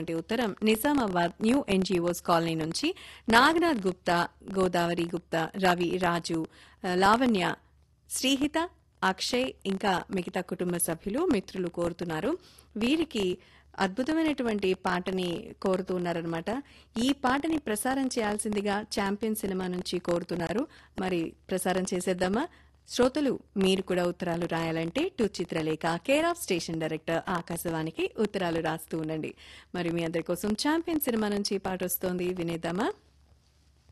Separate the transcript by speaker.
Speaker 1: రాసినటువంటి ఉత్తరం Nizamabad new NGOs colony నుంచి నాగనాథ్ గుప్తా గోదావరి గుప్తా రవి రాజు ఆ, లావణ్య శ్రీహిత అక్షయ్ ఇంకా మిగతా కుటుంబ సభ్యులు మిత్రులు కోరుతున్నారు వీరికి అద్భుతమైనటువంటి పాటని కోరుతూ ఉన్నారనమాట ఈ పాటని ప్రసారం చేయాల్సిందిగా ఛాంపియన్ సినిమా నుంచి కోరుతున్నారు మరి ప్రసారం చేసేద్దామా శ్రోతలు మీరు కూడా ఉత్తరాలు రాయాలంటే to Chitralekha care of station director ఆకాశవాణికి ఉత్తరాలు రాస్తూ ఉండండి మరి మీ అందరి కోసం ఛాంపియన్ సినిమా నుంచి పాట వస్తోంది వినేద్దామా